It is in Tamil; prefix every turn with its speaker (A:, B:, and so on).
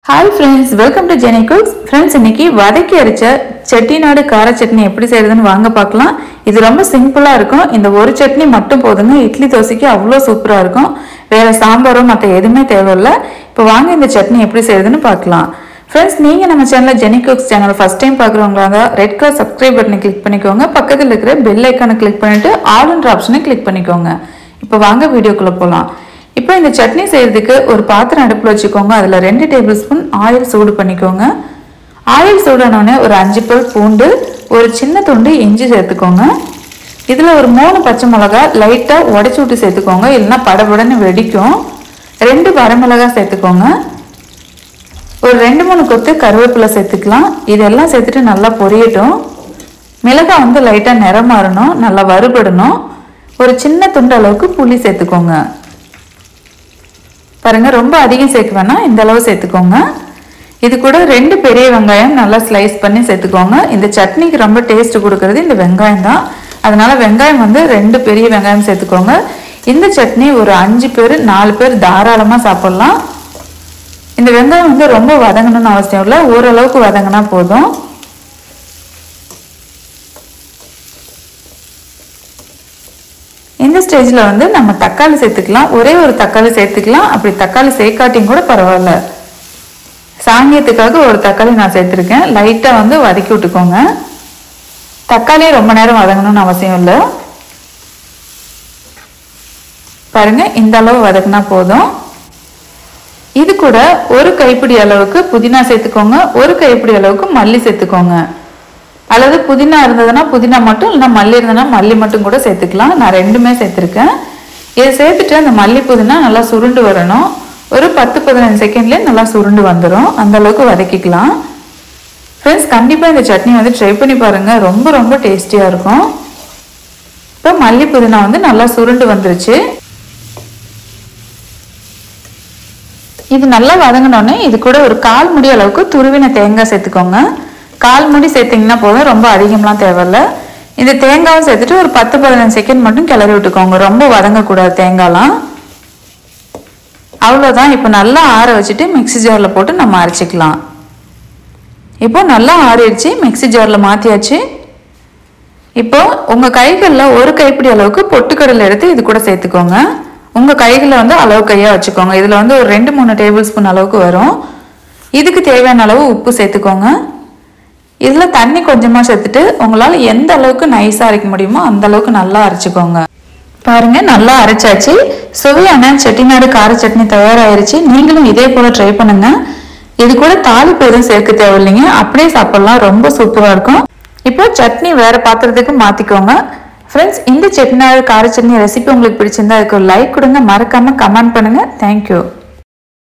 A: hi friends welcome to Jeni cooks friends இன்னைக்கு வதக்கி அரைச்ச செட்டிநாடு கார சட்னி எப்படி செய்யறதுன்னு வாங்க பார்க்கலாம் இது ரொம்ப சிம்பிளா இருக்கும் இந்த ஒரு சட்னி மட்டும் போதுங்க இட்லி தோசைக்கு அவ்வளோ சூப்பரா இருக்கும் வேற சாம்பாரோ மற்ற எதுவுமே தேவையில்ல இப்போ வாங்க இந்த சட்னி எப்படி செய்யறதுன்னு பார்க்கலாம் ஃப்ரெண்ட்ஸ் நீங்க நம்ம சேனல்ல Jeni cooks channel first time பார்க்குறவங்களாக ரெட் கலர் சப்ஸ்கிரைப் பட்டனை கிளிக் பண்ணிக்கோங்க பக்கத்தில் இருக்கிற பெல் ஐக்கானை கிளிக் பண்ணிட்டு ஆல்ன்ற ஆப்ஷனை கிளிக் பண்ணிக்கோங்க இப்போ வாங்க வீடியோக்குள்ள போகலாம் இப்போ இந்த சட்னி செய்யறதுக்கு ஒரு பாத்திரம் அடுப்பில் வச்சுக்கோங்க அதில் ரெண்டு டேபிள் ஸ்பூன் ஆயில் சூடு பண்ணிக்கோங்க ஆயில் சூடானோடனே ஒரு அஞ்சு பல் பூண்டு ஒரு சின்ன துண்டு இஞ்சி சேர்த்துக்கோங்க இதில் ஒரு மூணு பச்சை மிளகா லைட்டாக உடச்சி விட்டு சேர்த்துக்கோங்க இல்லைன்னா படபடன்னு வெடிக்கும் ரெண்டு வரமிளகாய் சேர்த்துக்கோங்க ஒரு ரெண்டு மூணு கொத்து கருவேப்பிலை சேர்த்துக்கலாம் இதெல்லாம் சேர்த்துட்டு நல்லா பொரியட்டும் மிளகாய் வந்து லைட்டாக நிறம் மாறணும் நல்லா வறுபடணும் ஒரு சின்ன துண்டு அளவுக்கு புளி சேர்த்துக்கோங்க பாருங்க ரொம்ப அதிகம் சேர்க்க வேணாம் இந்த அளவு சேர்த்துக்கோங்க இது கூட ரெண்டு பெரிய வெங்காயம் நல்லா ஸ்லைஸ் பண்ணி சேர்த்துக்கோங்க இந்த சட்னிக்கு ரொம்ப டேஸ்ட் கொடுக்கறது இந்த வெங்காயம் தான் அதனால வெங்காயம் வந்து ரெண்டு பெரிய வெங்காயம் சேர்த்துக்கோங்க இந்த சட்னி ஒரு அஞ்சு பேர் நாலு பேர் தாராளமாக சாப்பிட்லாம் இந்த வெங்காயம் வந்து ரொம்ப வதங்கணும்னு அவசியம் இல்லை ஓரளவுக்கு வதங்கினா போதும் இந்த ஸ்டேஜில் வந்து நம்ம தக்காளி சேர்த்துக்கலாம் ஒரே ஒரு தக்காளி சேர்த்துக்கலாம் அப்படி தக்காளி சேர்க்காட்டியும் கூட பரவாயில்ல சாங்கியத்துக்காக ஒரு தக்காளி நான் சேர்த்துருக்கேன் லைட்டாக வந்து வதக்கி விட்டுக்கோங்க தக்காளியும் ரொம்ப நேரம் வதங்கணும்னு அவசியம் இல்லை பாருங்க இந்த அளவு வதக்குனா போதும் இது கூட ஒரு கைப்பிடி அளவுக்கு புதினா சேர்த்துக்கோங்க ஒரு கைப்பிடி அளவுக்கு மல்லி சேர்த்துக்கோங்க அல்லது புதினா இருந்ததுன்னா புதினா மட்டும் இல்லைன்னா மல்லி இருந்ததுன்னா மல்லி மட்டும் கூட சேர்த்துக்கலாம் நான் ரெண்டுமே சேர்த்துருக்கேன் இதை சேர்த்துட்டு அந்த மல்லி புதினா நல்லா சுருண்டு வரணும் ஒரு பத்து பதினஞ்சு செகண்ட்லேயே நல்லா சுருண்டு வந்துடும் அந்த அளவுக்கு வதக்கிக்கலாம் ஃப்ரெண்ட்ஸ் கண்டிப்பாக இந்த சட்னி வந்து ட்ரை பண்ணி பாருங்கள் ரொம்ப ரொம்ப டேஸ்டியாக இருக்கும் இப்போ மல்லி புதினா வந்து நல்லா சுருண்டு வந்துருச்சு இது நல்லா வதங்கினோடனே இது கூட ஒரு கால் முடி அளவுக்கு துருவின தேங்காய் சேர்த்துக்கோங்க கால் முடி சேர்த்திங்கன்னா போதும் ரொம்ப அதிகம்லாம் தேவையில்ல இந்த தேங்காவும் சேர்த்துட்டு ஒரு பத்து பதினஞ்சு செகண்ட் மட்டும் கிளறி விட்டுக்கோங்க ரொம்ப வதங்கக்கூடாது தேங்காய்லாம் அவ்வளோதான் இப்போ நல்லா ஆற வச்சுட்டு மிக்சி ஜாரில் போட்டு நம்ம அரைச்சிக்கலாம் இப்போ நல்லா ஆறிடுச்சு மிக்சி ஜாரில் மாற்றியாச்சு இப்போ உங்கள் கைகளில் ஒரு கைப்பிடி அளவுக்கு பொட்டுக்கடலை எடுத்து இது கூட சேர்த்துக்கோங்க உங்கள் கைகளில் வந்து அளவு கையாக வச்சுக்கோங்க இதில் வந்து ஒரு ரெண்டு மூணு டேபிள் ஸ்பூன் அளவுக்கு வரும் இதுக்கு தேவையான அளவு உப்பு சேர்த்துக்கோங்க இதில் தண்ணி கொஞ்சமாக சேர்த்துட்டு உங்களால் எந்த அளவுக்கு நைஸாக அரைக்க முடியுமோ அந்த அளவுக்கு நல்லா அரைச்சிக்கோங்க பாருங்க நல்லா அரைச்சாச்சு சுவையான செட்டிநாடு கார சட்னி தயாராயிருச்சு நீங்களும் இதே போல ட்ரை பண்ணுங்க இது கூட தாளிப்பு எதுவும் சேர்க்க தேவையில்லைங்க அப்படியே சாப்பிடலாம் ரொம்ப சூப்பராக இருக்கும் இப்போ சட்னி வேற பாத்திரத்துக்கு மாத்திக்கோங்க ஃப்ரெண்ட்ஸ் இந்த செட்டிநாடு கார சட்னி ரெசிபி உங்களுக்கு பிடிச்சிருந்தா அதுக்கு ஒரு லைக் கொடுங்க மறக்காம கமெண்ட் பண்ணுங்க தேங்க்யூ